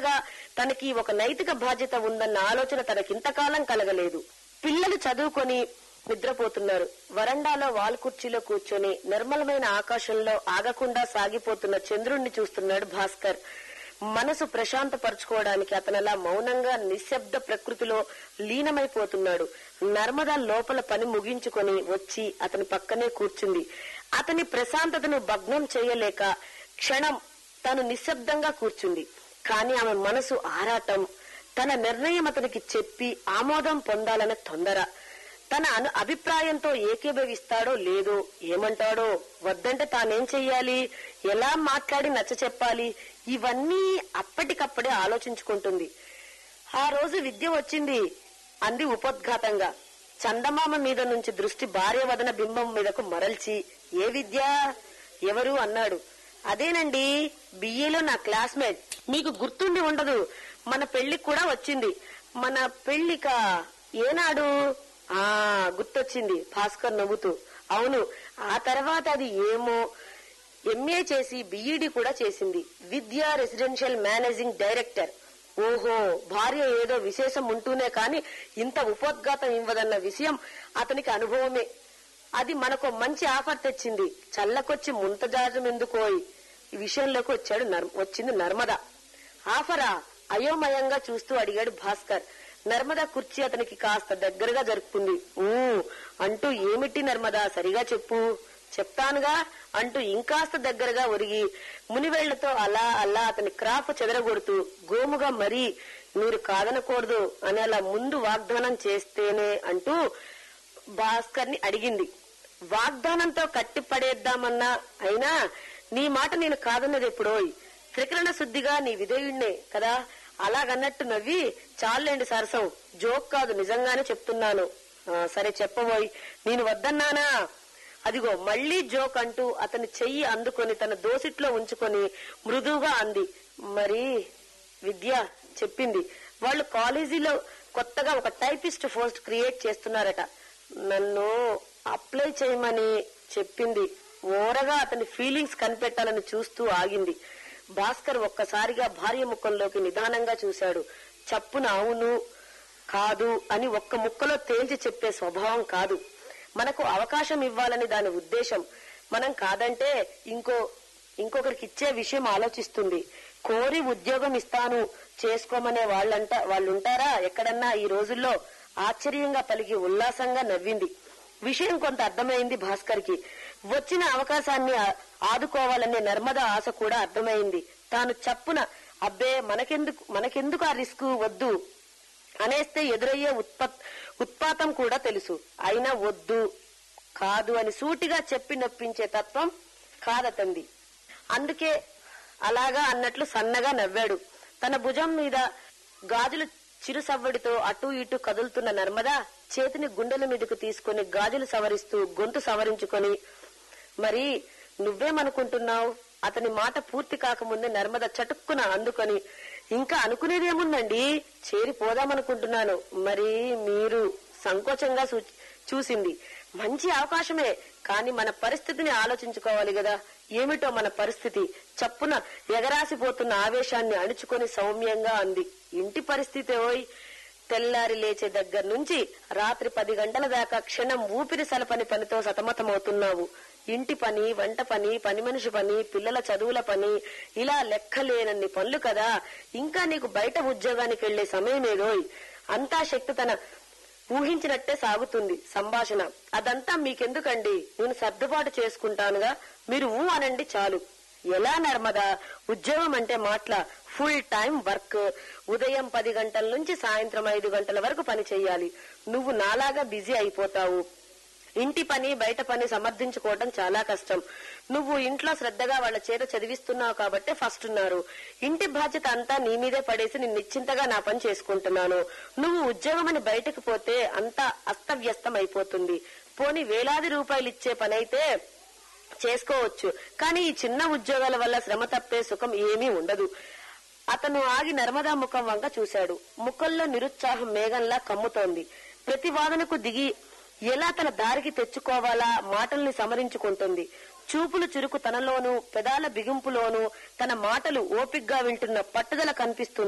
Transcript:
తరువాతగా తనకి ఒక నైతిక బాధ్యత ఉందన్న ఆలోచన తనకింతకాలం కలగలేదు పిల్లలు చదువుకొని నిద్రపోతున్నారు వరండాలో వాల్ కుర్చీలో కూర్చొని నిర్మలమైన ఆకాశంలో ఆగకుండా సాగిపోతున్న చంద్రుణ్ణి చూస్తున్నాడు భాస్కర్ మనసు ప్రశాంతపరచుకోవడానికి అతనలా మౌనంగా నిశ్శబ్ద ప్రకృతిలో లీనమైపోతున్నాడు నర్మద లోపల పని ముగించుకొని వచ్చి అతని పక్కనే కూర్చుంది అతని ప్రశాంతతను భగ్నం చేయలేక క్షణం తను నిశ్శబ్దంగా కూర్చుంది కాని ఆమె మనసు ఆరాటం తన నిర్ణయం అతనికి చెప్పి ఆమోదం పొందాలనే తొందర తన అను అభిప్రాయంతో ఏకీభవిస్తాడో లేదో ఏమంటాడో వద్దంటే తానేం చెయ్యాలి ఎలా మాట్లాడి నచ్చ చెప్పాలి ఇవన్నీ అప్పటికప్పుడే ఆలోచించుకుంటుంది ఆ రోజు విద్య వచ్చింది అంది ఉపోద్ఘాతంగా చందమామ మీద నుంచి దృష్టి భార్య వదన బింబం మీదకు మరల్చి ఏ విద్య ఎవరు అన్నాడు అదేనండి బిఏలో నా క్లాస్మేట్ మీకు గుర్తుండి ఉండదు మన పెళ్లికి కూడా వచ్చింది మన పెళ్లిక ఏనాడు ఆ గుర్తొచ్చింది భాస్కర్ నవ్వుతూ అవును ఆ తర్వాత అది ఏమో ఎంఏ చేసి బిఈడి కూడా చేసింది విద్యా రెసిడెన్షియల్ మేనేజింగ్ డైరెక్టర్ ఓహో భార్య ఏదో విశేషం ఉంటూనే కాని ఇంత ఉపోద్ఘాతం ఇవ్వదన్న విషయం అతనికి అనుభవమే అది మనకు మంచి ఆఫర్ తెచ్చింది చల్లకొచ్చి ముంతజాజం ఎందుకోయ్ ఈ విషయంలోకి వచ్చాడు నర్- వచ్చింది నర్మద ఆఫరా అయోమయంగా చూస్తూ అడిగాడు భాస్కర్ నర్మద కుర్చీ అతనికి కాస్త దగ్గరగా జరుపుకుంది ఊ అంటూ ఏమిటి నర్మదా సరిగా చెప్పు చెప్తానుగా అంటూ ఇంకాస్త దగ్గరగా ఒరిగి మునివేళ్లతో అలా అలా అతని క్రాఫ్ చెదరగొడుతూ గోముగా మరీ మీరు కాదనకూడదు అని అలా ముందు వాగ్దానం చేస్తేనే అంటూ భాస్కర్ ని అడిగింది వాగ్దానంతో కట్టి పడేద్దామన్నా అయినా నీ మాట నేను కాదన్నది ఎప్పుడోయ్ త్రికరణ శుద్ధిగా నీ విధేయుణ్ణే కదా అలాగన్నట్టు నవ్వి చాలండి సరసం జోక్ కాదు నిజంగానే చెప్తున్నాను "ఆ, సరే చెప్పబోయ్ నేను వద్దన్నానా అదిగో మళ్ళీ జోక్ అంటూ అతని చెయ్యి అందుకొని తన దోసిట్లో ఉంచుకొని మృదువుగా అంది మరి విద్య చెప్పింది వాళ్ళు కాలేజీలో కొత్తగా ఒక టైపిస్ట్ పోస్ట్ క్రియేట్ చేస్తున్నారట నన్ను అప్లై చేయమని చెప్పింది ఓరగా అతని ఫీలింగ్స్ కనిపెట్టాలని చూస్తూ ఆగింది భాస్కర్ ఒక్కసారిగా భార్య ముఖంలోకి నిదానంగా చూశాడు చప్పున అవును కాదు అని ఒక్క ముక్కలో తేల్చి చెప్పే స్వభావం కాదు మనకు అవకాశం ఇవ్వాలని దాని ఉద్దేశం మనం కాదంటే ఇంకో ఇంకొకరికి ఇచ్చే విషయం ఆలోచిస్తుంది కోరి ఉద్యోగం ఇస్తాను చేసుకోమనే వాళ్ళంట వాళ్ళుంటారా ఎక్కడన్నా ఈ రోజుల్లో ఆశ్చర్యంగా పలికి ఉల్లాసంగా నవ్వింది విషయం కొంత అర్థమైంది భాస్కర్ కి వచ్చిన అవకాశాన్ని ఆ- ఆదుకోవాలనే నర్మద ఆశ కూడా అర్థమైంది తాను చప్పున అబ్బే మనకెందుకు మనకెందుకు ఆ రిస్క్ వద్దు అనేస్తే ఎదురయ్యే ఉత్పత్ ఉత్పాతం కూడా తెలుసు అయినా వద్దు కాదు అని సూటిగా చెప్పి నొప్పించే తత్వం కాదతంది అందుకే అలాగా అన్నట్లు సన్నగా నవ్వాడు తన భుజం మీద గాజుల చిరు సవ్వడితో అటూ ఇటూ కదులుతున్న నర్మద చేతిని గుండెల మీదకు తీసుకుని గాజులు సవరిస్తూ గొంతు సవరించుకొని మరి నువ్వేమనుకుంటున్నావు అతని మాట పూర్తి కాకముందే నర్మద చటుక్కున అందుకొని ఇంకా అనుకునేదేముందండి చేరిపోదామనుకుంటున్నాను మరి మీరు సంకోచంగా సూ- చూసింది మంచి అవకాశమే కాని మన పరిస్థితిని ఆలోచించుకోవాలి కదా ఏమిటో మన పరిస్థితి చప్పున ఎగరాసిపోతున్న ఆవేశాన్ని అణుచుకొని సౌమ్యంగా అంది ఇంటి పరిస్థితి ఓయ్ తెల్లారి లేచే దగ్గర నుంచి రాత్రి పది గంటల దాకా క్షణం ఊపిరి సలపని పనితో సతమతమవుతున్నావు ఇంటి పని వంట పని పని మనిషి పని పిల్లల చదువుల పని ఇలా లెక్కలేనన్ని పనులు కదా ఇంకా నీకు బయట ఉద్యోగానికి వెళ్లే సమయమేదోయ్ అంతా శక్తి తన ఊహించినట్టే సాగుతుంది సంభాషణ అదంతా మీకెందుకండి నేను సర్దుబాటు చేసుకుంటానుగా మీరు ఊ అనండి చాలు ఎలా నర్మదా ఉద్యోగం అంటే మాట్ల ఫుల్ టైం వర్క్ ఉదయం పది గంటల నుంచి సాయంత్రం ఐదు గంటల వరకు పని చెయ్యాలి నువ్వు నాలాగా బిజీ అయిపోతావు ఇంటి పని బయట పని సమర్థించుకోవడం చాలా కష్టం నువ్వు ఇంట్లో శ్రద్ధగా వాళ్ళ చేత చదివిస్తున్నావు కాబట్టే ఫస్ట్ ఉన్నారు ఇంటి బాధ్యత అంతా నీ మీదే పడేసి నేను నిశ్చింతగా నా పని చేసుకుంటున్నాను నువ్వు ఉద్యోగం అని బయటకు పోతే అంతా అస్తవ్యస్తం అయిపోతుంది పోని వేలాది రూపాయలు ఇచ్చే పనైతే చేసుకోవచ్చు కానీ ఈ చిన్న ఉద్యోగాల వల్ల శ్రమ తప్పే సుఖం ఏమీ ఉండదు అతను ఆగి నర్మదా ముఖం వంక చూశాడు ముఖంలో నిరుత్సాహం మేఘంలా కమ్ముతోంది ప్రతి వాదనకు దిగి ఎలా తన దారికి తెచ్చుకోవాలా మాటల్ని సమరించుకుంటుంది చూపులు చురుకు తనలోనూ పెదాల బిగింపులోనూ తన మాటలు ఓపిగ్గా వింటున్న పట్టుదల కనిపిస్తుంది